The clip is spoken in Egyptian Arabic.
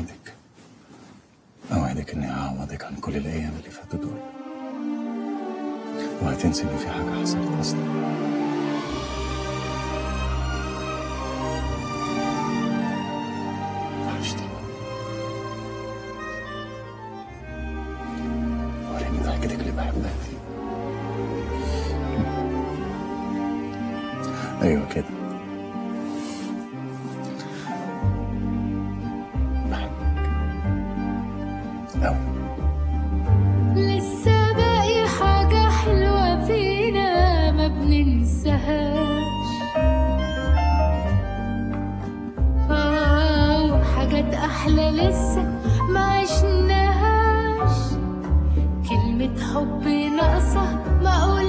اوعدك اوعدك اني هعوضك عن كل الايام اللي فاتوا دول وهتنسي ان في حاجه حصلت اصلا وحشتني وريني ضحكتك اللي بحبها دي ايوه كده بحبك أوي لسه باقي حاجة حلوة فينا ما بننساهاش آه وحاجات أحلى لسه ما عشناهاش كلمة حب ناقصة ما